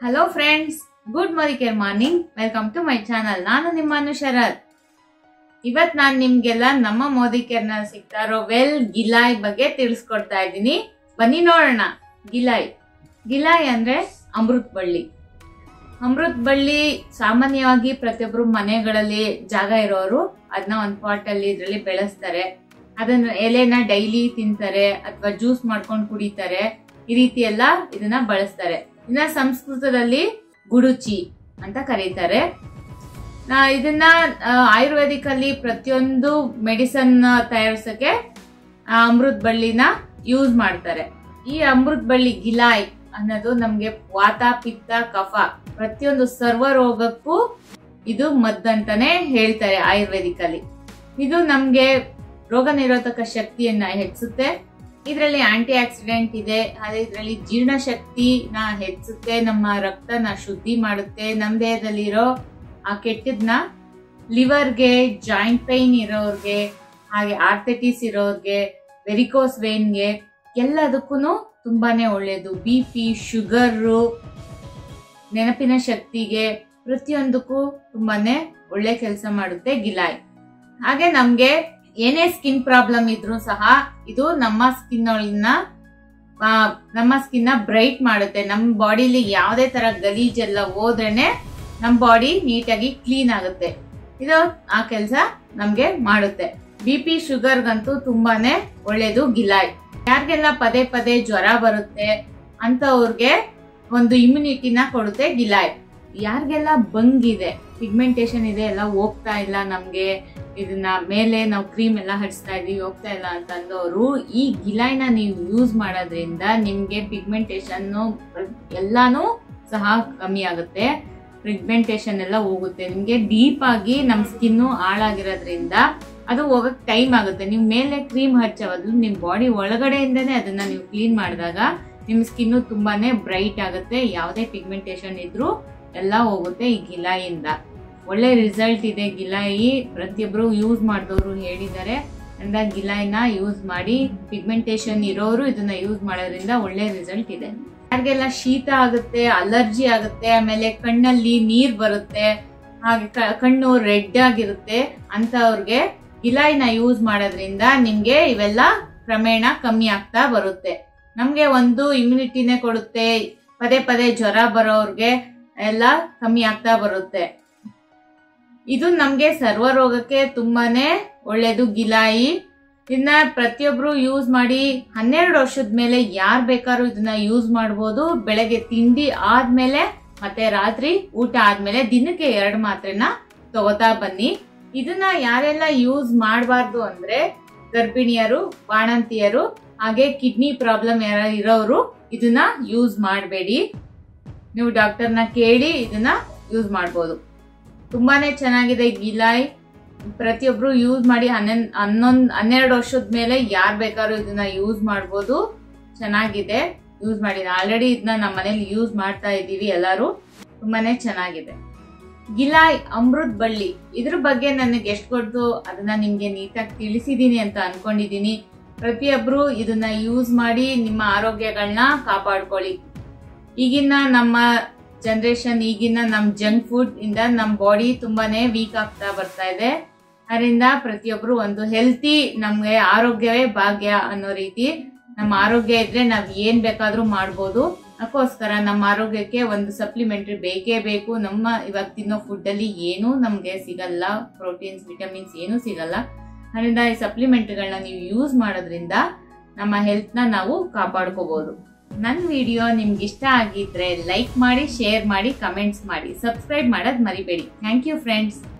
hello friends good ಮೋದಿಕೇರ್ morning welcome to my channel ನಾನು ನಿಮ್ಮ ಅನು ಶರತ್ ಇವತ್ ನಾನ್ ನಿಮ್ಗೆಲ್ಲ ನಮ್ಮ ಮೋದಿಕೇರ್ನ ಸಿಗ್ತಾ ಇರೋ ವೆಲ್ ಗಿಲಾಯ್ ಬಗ್ಗೆ ತಿಳಿಸ್ಕೊಡ್ತಾ ಇದ್ದೀನಿ ಬನ್ನಿ ನೋಡೋಣ ಗಿಲಾಯ್ ಗಿಲಾಯ್ ಅಂದ್ರೆ ಅಮೃತ್ ಬಳ್ಳಿ ಅಮೃತ್ ಬಳ್ಳಿ ಸಾಮಾನ್ಯವಾಗಿ ಪ್ರತಿಯೊಬ್ರು ಮನೆಗಳಲ್ಲಿ ಜಾಗ ಇರೋರು ಅದನ್ನ ಒಂದ್ ಪಾಟ್ ಅಲ್ಲಿ ಇದ್ರಲ್ಲಿ ಬೆಳೆಸ್ತಾರೆ ಅದನ್ನ ಎಲೆನ ಡೈಲಿ ತಿಂತಾರೆ ಅಥವಾ ಜ್ಯೂಸ್ ಮಾಡ್ಕೊಂಡು ಕುಡಿತಾರೆ ಈ ರೀತಿ ಎಲ್ಲ ಇದನ್ನ ಬಳಸ್ತಾರೆ ಇನ್ನ ಸಂಸ್ಕೃತದಲ್ಲಿ ಗುಡುಚಿ ಅಂತ ಕರೀತಾರೆ ಆ, ಇದನ್ನ ಆಯುರ್ವೇದಿಕ್ ಅಲ್ಲಿ ಪ್ರತಿಯೊಂದು ಮೆಡಿಸನ್ ತಯಾರಿಸಕ್ಕೆ ಆ ಅಮೃತ್ ಬಳ್ಳಿನ ಯೂಸ್ ಮಾಡ್ತಾರೆ ಈ ಅಮೃತ್ ಬಳ್ಳಿ ಗಿಲಾಯ್ ಅನ್ನೋದು ನಮ್ಗೆ ವಾತ ಪಿತ್ತ ಕಫ ಪ್ರತಿಯೊಂದು ಸರ್ವ ರೋಗಕ್ಕೂ ಇದು ಮದ್ದಂತಾನೆ ಹೇಳ್ತಾರೆ ಆಯುರ್ವೇದಿಕ್ ಅಲ್ಲಿ ಇದು ನಮ್ಗೆ ರೋಗ ನಿರೋಧಕ ಶಕ್ತಿಯನ್ನ ಹೆಚ್ಚಿಸುತ್ತೆ ಇದರಲ್ಲಿ ಆಂಟಿ ಆಕ್ಸಿಡೆಂಟ್ ಇದೆ ಅದೇ ಇದರಲ್ಲಿ ಜೀರ್ಣಶಕ್ತಿನ ಹೆಚ್ಚುತ್ತೆ ನಮ್ಮ ರಕ್ತನ ಶುದ್ಧಿ ಮಾಡುತ್ತೆ ನಮ್ಮ ದೇಹದಲ್ಲಿರೋ ಆ ಕೆಟ್ಟದ್ನ ಲಿವರ್ಗೆ ಜಾಯಿಂಟ್ ಪೈನ್ ಇರೋರ್ಗೆ ಹಾಗೆ ಆರ್ಥೈಟಿಸ್ ಇರೋರ್ಗೆ ವೆರಿಕೋಸ್ ವೇನ್ಗೆ ಎಲ್ಲದಕ್ಕೂ ತುಂಬಾನೇ ಒಳ್ಳೇದು ಬಿ ಪಿ ಶುಗರು ನೆನಪಿನ ಶಕ್ತಿಗೆ ಪ್ರತಿಯೊಂದಕ್ಕೂ ತುಂಬಾನೇ ಒಳ್ಳೆ ಕೆಲಸ ಮಾಡುತ್ತೆ ಗಿಲಾಯ್ ಹಾಗೆ ನಮ್ಗೆ ಏನೇ ಸ್ಕಿನ್ ಪ್ರಾಬ್ಲಮ್ ಇದ್ರೂ ಸಹ ಇದು ನಮ್ಮ ಸ್ಕಿನ್ ಒಳಗಿನ ಆ, ನಮ್ಮ ಸ್ಕಿನ್ ನ ಬ್ರೈಟ್ ಮಾಡುತ್ತೆ ನಮ್ಮ ಬಾಡಿಲಿ ಯಾವುದೇ ತರ ಗಲೀಜೆಲ್ಲ ಹೋದ್ರೇನೆ ನಮ್ಮ ಬಾಡಿ ನೀಟಾಗಿ ಕ್ಲೀನ್ ಆಗುತ್ತೆ ಇದು ಆ ಕೆಲಸ ನಮ್ಗೆ ಮಾಡುತ್ತೆ ಬಿ ಪಿ ಶುಗರ್ಗಂತೂ ತುಂಬಾನೇ ಒಳ್ಳೇದು ಗಿಲಾಯ್ ಯಾರಿಗೆಲ್ಲ ಪದೇ ಪದೇ ಜ್ವರ ಬರುತ್ತೆ ಅಂತವ್ರಿಗೆ ಒಂದು ಇಮ್ಯುನಿಟಿನ ಕೊಡುತ್ತೆ ಗಿಲಾಯ್ ಯಾರಿಗೆಲ್ಲ ಬಂಗಿದೆ ಪಿಗ್ಮೆಂಟೇಶನ್ ಇದೆ ಎಲ್ಲ ಹೋಗ್ತಾ ಇಲ್ಲ ನಮ್ಗೆ ಇದನ್ನ ಮೇಲೆ ನಾವು ಕ್ರೀಮ್ ಎಲ್ಲ ಹಚ್ತಾ ಇದೀವಿ ಹೋಗ್ತಾ ಇಲ್ಲ ಅಂತ ಅಂದವರು ಈ ಗಿಲಾಯ್ನ ನೀವು ಯೂಸ್ ಮಾಡೋದ್ರಿಂದ ನಿಮ್ಗೆ ಪಿಗ್ಮೆಂಟೇಶನ್ ಎಲ್ಲಾನು ಸಹ ಕಮ್ಮಿ ಆಗುತ್ತೆ ಪಿಗ್ಮೆಂಟೇಶನ್ ಎಲ್ಲ ಹೋಗುತ್ತೆ ನಿಮ್ಗೆ ಡೀಪ್ ಆಗಿ ನಮ್ ಸ್ಕಿನ್ ಹಾಳಾಗಿರೋದ್ರಿಂದ ಅದು ಹೋಗಕ್ ಟೈಮ್ ಆಗುತ್ತೆ ನೀವು ಮೇಲೆ ಕ್ರೀಮ್ ಹಚ್ಚೋ ಬದಲು ನಿಮ್ ಬಾಡಿ ಒಳಗಡೆಯಿಂದನೇ ಅದನ್ನ ನೀವು ಕ್ಲೀನ್ ಮಾಡಿದಾಗ ನಿಮ್ ಸ್ಕಿನ್ ತುಂಬಾನೇ ಬ್ರೈಟ್ ಆಗುತ್ತೆ ಯಾವುದೇ ಪಿಗ್ಮೆಂಟೇಶನ್ ಇದ್ರೂ ಎಲ್ಲ ಹೋಗುತ್ತೆ ಈ ಗಿಲಾಯಿಂದ ಒಳ್ಳೆ ರಿಸಲ್ಟ್ ಇದೆ ಗಿಲಾಯಿ ಪ್ರತಿಯೊಬ್ರು ಯೂಸ್ ಮಾಡಿದವರು ಹೇಳಿದ್ದಾರೆ ಅಂದ ಗಿಲಾಯಿನ ಯೂಸ್ ಮಾಡಿ ಪಿಗ್ಮೆಂಟೇಶನ್ ಇರೋರು ಇದನ್ನ ಯೂಸ್ ಮಾಡೋದ್ರಿಂದ ಒಳ್ಳೆ ರಿಸಲ್ಟ್ ಇದೆ ಯಾರಿಗೆಲ್ಲ ಶೀತ ಆಗುತ್ತೆ ಅಲರ್ಜಿ ಆಗುತ್ತೆ ಆಮೇಲೆ ಕಣ್ಣಲ್ಲಿ ನೀರ್ ಬರುತ್ತೆ ಹಾಗೆ ಕ- ಕಣ್ಣು ರೆಡ್ ಆಗಿರುತ್ತೆ ಅಂತವ್ರಿಗೆ ಗಿಲಾಯಿನ ಯೂಸ್ ಮಾಡೋದ್ರಿಂದ ನಿಮ್ಗೆ ಇವೆಲ್ಲ ಕ್ರಮೇಣ ಕಮ್ಮಿ ಆಗ್ತಾ ಬರುತ್ತೆ ನಮ್ಗೆ ಒಂದು ಇಮ್ಯುನಿಟಿನೇ ಕೊಡುತ್ತೆ ಪದೇ ಪದೇ ಜ್ವರ ಬರೋರ್ಗೆ ಎಲ್ಲ ಕಮ್ಮಿ ಆಗ್ತಾ ಬರುತ್ತೆ ಇದು ನಮ್ಗೆ ಸರ್ವ ರೋಗಕ್ಕೆ ತುಂಬಾನೇ ಒಳ್ಳೇದು ಗಿಲಾಯಿ ಇದನ್ನ ಪ್ರತಿಯೊಬ್ರು ಯೂಸ್ ಮಾಡಿ ಹನ್ನೆರಡು ವರ್ಷದ ಮೇಲೆ ಯಾರ್ ಬೇಕಾದ್ರೂ ಇದನ್ನ ಯೂಸ್ ಮಾಡ್ಬೋದು ಬೆಳಗ್ಗೆ ತಿಂಡಿ ಆದ್ಮೇಲೆ ಮತ್ತೆ ರಾತ್ರಿ ಊಟ ಆದ್ಮೇಲೆ ದಿನಕ್ಕೆ ಎರಡು ಮಾತ್ರೆನ ತಗೋತಾ ಬನ್ನಿ ಇದನ್ನ ಯಾರೆಲ್ಲ ಯೂಸ್ ಮಾಡಬಾರ್ದು ಅಂದ್ರೆ ಗರ್ಭಿಣಿಯರು ಬಾಣಂತಿಯರು ಹಾಗೆ ಕಿಡ್ನಿ ಪ್ರಾಬ್ಲಮ್ ಯಾರ ಇರೋರು ಇದನ್ನ ಯೂಸ್ ಮಾಡಬೇಡಿ ನೀವು ಡಾಕ್ಟರ್ನ ಕೇಳಿ ಇದನ್ನ ಯೂಸ್ ಮಾಡ್ಬೋದು ತುಂಬಾನೇ ಚೆನ್ನಾಗಿದೆ ಗಿಲಾಯ್ ಪ್ರತಿಯೊಬ್ರು ಯೂಸ್ ಮಾಡಿ ಹನ್ನೊಂದ್ ಹನ್ನೊಂದ್ ಹನ್ನೆರಡು ವರ್ಷದ ಮೇಲೆ ಯಾರ್ ಬೇಕಾದ್ರೂ ಇದನ್ನ ಯೂಸ್ ಮಾಡ್ಬೋದು ಚೆನ್ನಾಗಿದೆ ಯೂಸ್ ಮಾಡಿ ಆಲ್ರೆಡಿ ಇದನ್ನ ನಮ್ಮ ಮನೇಲಿ ಯೂಸ್ ಮಾಡ್ತಾ ಇದ್ದೀವಿ ಎಲ್ಲರೂ ತುಂಬಾನೇ ಚೆನ್ನಾಗಿದೆ ಗಿಲಾಯ್ ಅಮೃತ್ ಬಳ್ಳಿ ಇದ್ರ ಬಗ್ಗೆ ನನಗೆ ಎಷ್ಟು ಕೊಡ್ತು ಅದನ್ನ ನಿಮ್ಗೆ ನೀಟಾಗಿ ತಿಳಿಸಿದೀನಿ ಅಂತ ಅನ್ಕೊಂಡಿದೀನಿ ಪ್ರತಿಯೊಬ್ರು ಇದನ್ನ ಯೂಸ್ ಮಾಡಿ ನಿಮ್ಮ ಆರೋಗ್ಯಗಳನ್ನ ಕಾಪಾಡ್ಕೊಳ್ಳಿ ಈಗಿನ ನಮ್ಮ ಜನರೇಷನ್ ಈಗಿನ ನಮ್ಮ ಜಂಕ್ ಫುಡ್ ಇಂದ ನಮ್ಮ ಬಾಡಿ ತುಂಬಾನೇ ವೀಕ್ ಆಗ್ತಾ ಬರ್ತಾ ಇದೆ ಅದರಿಂದ ಪ್ರತಿಯೊಬ್ರು ಒಂದು ಹೆಲ್ತಿ ನಮ್ಗೆ ಆರೋಗ್ಯವೇ ಭಾಗ್ಯ ಅನ್ನೋ ರೀತಿ ನಮ್ಮ ಆರೋಗ್ಯ ಇದ್ರೆ ನಾವ್ ಏನ್ ಬೇಕಾದ್ರೂ ಮಾಡ್ಬೋದು ಅದಕ್ಕೋಸ್ಕರ ನಮ್ಮ ಆರೋಗ್ಯಕ್ಕೆ ಒಂದು ಸಪ್ಲಿಮೆಂಟ್ರಿ ಬೇಕೇ ಬೇಕು ನಮ್ಮ ಇವಾಗ ತಿನ್ನೋ ಫುಡ್ ಅಲ್ಲಿ ಏನೂ ನಮ್ಗೆ ಸಿಗಲ್ಲ ಪ್ರೋಟೀನ್ಸ್ ವಿಟಮಿನ್ಸ್ ಏನೂ ಸಿಗಲ್ಲ ಅದರಿಂದ ಈ ಸಪ್ಲಿಮೆಂಟ್ಗಳನ್ನ ನೀವು ಯೂಸ್ ಮಾಡೋದ್ರಿಂದ ನಮ್ಮ ಹೆಲ್ತ್ನ ನಾವು ಕಾಪಾಡ್ಕೋಬಹುದು ನನ್ನ ವಿಡಿಯೋ ನಿಮ್ಗೆ ಇಷ್ಟ ಆಗಿದ್ರೆ ಲೈಕ್ ಮಾಡಿ ಶೇರ್ ಮಾಡಿ ಕಮೆಂಟ್ಸ್ ಮಾಡಿ ಸಬ್ಸ್ಕ್ರೈಬ್ ಮಾಡೋದು ಮರಿಬೇಡಿ ಥ್ಯಾಂಕ್ ಯು ಫ್ರೆಂಡ್ಸ್